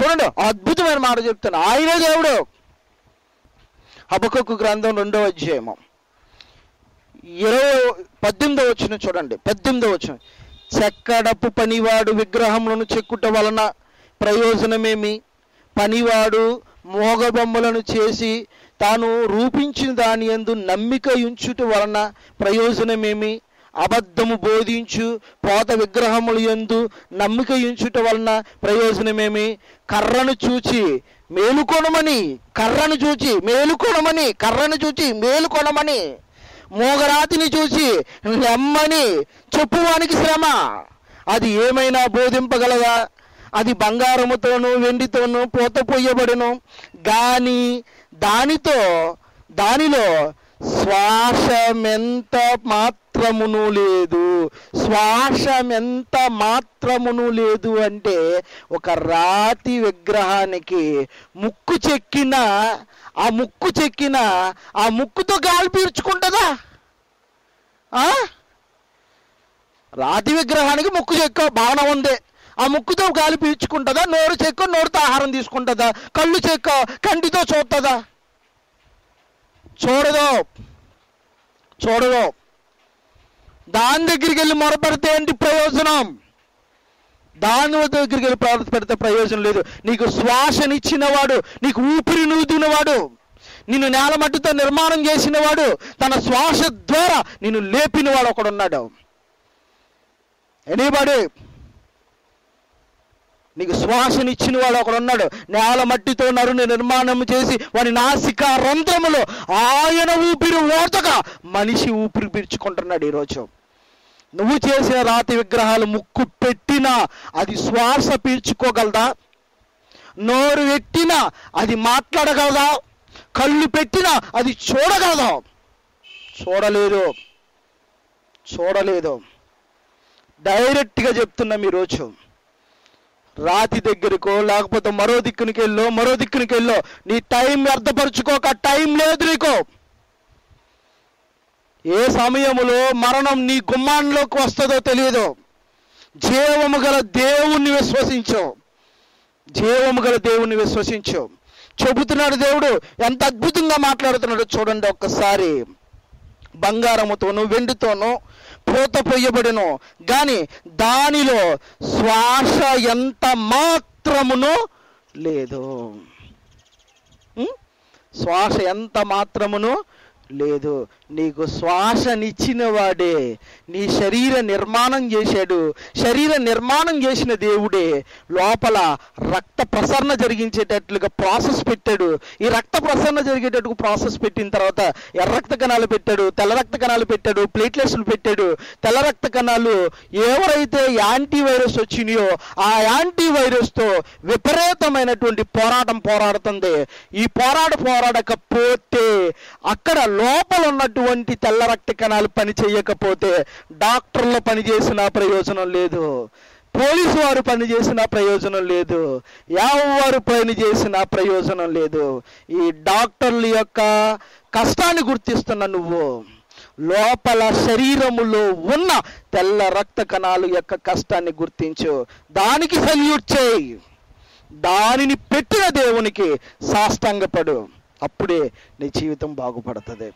చూడండి అద్భుతమైన మాట చెప్తాను ఆయనే దేవుడు హబకొక్కు గ్రంథం రెండో అధ్యాయము ఇరవై పద్దెనిమిదో వచ్చిన చూడండి పద్దెనిమిదో వచ్చిన చెక్కడపు పనివాడు విగ్రహములను చెక్కుట వలన ప్రయోజనమేమి పనివాడు మోగబొమ్మలను చేసి తాను రూపించిన దాని యందు నమ్మిక ఉంచుట వలన ప్రయోజనమేమి అబద్ధము బోధించు పోత విగ్రహముల యందు నమ్మిక ఉంచుట వలన ప్రయోజనమేమి కర్రను చూచి మేలుకొనమని కర్రను చూచి మేలుకొనమని కర్రను చూచి మేలుకొనమని మోగరాతిని చూసి నెమ్మని చెప్పువానికి శ్రమ అది ఏమైనా బోధింపగలదా అది బంగారముతోనూ వెండితోనూ పోత పొయ్యబడును గాని దానితో దానిలో శ్వాసమెంత మాత్రమును లేదు శ్వాసమెంత మాత్రమును లేదు అంటే ఒక రాతి విగ్రహానికి ముక్కు చెక్కిన ఆ ముక్కు చెక్కిన ఆ ముక్కుతో గాలి పీల్చుకుంటుందా ఆ? రాతి విగ్రహానికి ముక్కు చెక్క బాగానే ఉంది ఆ ముక్కుతో గాలి పీల్చుకుంటుందా నోరు చెక్క నోరుతో ఆహారం తీసుకుంటుందా కళ్ళు చెక్క కంటితో చూస్తుందా చూడదు చూడదు దాని దగ్గరికి వెళ్ళి మొరపెడితే ఏంటి ప్రయోజనం దాని దగ్గరికి వెళ్ళి ప్రార్థన పెడితే ప్రయోజనం లేదు నీకు శ్వాసనిచ్చినవాడు నీకు ఊపిరి నూదినవాడు నిన్ను నేల మట్టితో నిర్మాణం చేసినవాడు తన శ్వాస ద్వారా నిన్ను లేపినవాడు ఒకడున్నాడు ఎనీబడి నీకు శ్వాసనిచ్చిన వాడు ఒకడు ఉన్నాడు నేల మట్టితో నరుని నిర్మాణం చేసి వాని నాసిక రంధ్రములో ఆయన ఊపిరి ఓతగా మనిషి ఊపిరి పీల్చుకుంటున్నాడు ఈరోజు నువ్వు చేసిన రాతి విగ్రహాలు ముక్కు పెట్టినా అది శ్వాస పీల్చుకోగలదా నోరు పెట్టినా అది మాట్లాడగలదా కళ్ళు పెట్టినా అది చూడగలదా చూడలేదు చూడలేదు డైరెక్ట్గా చెప్తున్నాం ఈరోజు రాతి దగ్గరకో లేకపోతే మరో దిక్కునికి వెళ్ళో మరో దిక్కునికి వెళ్ళో నీ టైం వ్యర్థపరుచుకోక టైం లేదు నీకు ఏ సమయములో మరణం నీ గుమ్మాన్లోకి వస్తుందో తెలియదు జీవము గల దేవుణ్ణి విశ్వసించు జీవము గల దేవుణ్ణి విశ్వసించు చెబుతున్నాడు దేవుడు ఎంత అద్భుతంగా మాట్లాడుతున్నాడో చూడండి ఒక్కసారి బంగారముతోను వెండితోను పూత పొయ్యబడిను గాని దానిలో శ్వాస ఎంత మాత్రమును లేదు ఉం? శ్వాస ఎంత మాత్రమును లేదు నీకు శ్వాసనిచ్చిన వాడే నీ శరీర నిర్మాణం చేశాడు శరీర నిర్మాణం చేసిన దేవుడే లోపల రక్త ప్రసరణ జరిగించేటట్లుగా ప్రాసెస్ పెట్టాడు ఈ రక్త ప్రసరణ జరిగేటట్టుగా ప్రాసెస్ పెట్టిన తర్వాత ఎర్ర రక్త కణాలు పెట్టాడు తెల్ల రక్త కణాలు పెట్టాడు ప్లేట్లెట్స్లు పెట్టాడు తెల్ల రక్త కణాలు ఎవరైతే యాంటీ వైరస్ వచ్చినాయో ఆ యాంటీ వైరస్తో విపరీతమైనటువంటి పోరాటం పోరాడుతుంది ఈ పోరాట పోరాడకపోతే అక్కడ లోపల ఉన్నటువంటి తెల్ల రక్త కణాలు పని చేయకపోతే డాక్టర్లు పని చేసిన ప్రయోజనం లేదు పోలీసు వారు పని చేసిన ప్రయోజనం లేదు ఎవరు పని చేసిన ప్రయోజనం లేదు ఈ డాక్టర్ల యొక్క కష్టాన్ని గుర్తిస్తున్న నువ్వు లోపల శరీరములో ఉన్న తెల్ల రక్త కణాలు యొక్క కష్టాన్ని గుర్తించు దానికి సల్యూట్ చేయి దానిని పెట్టిన దేవునికి సాష్టాంగపడు అప్పుడే నీ జీవితం బాగుపడుతుంది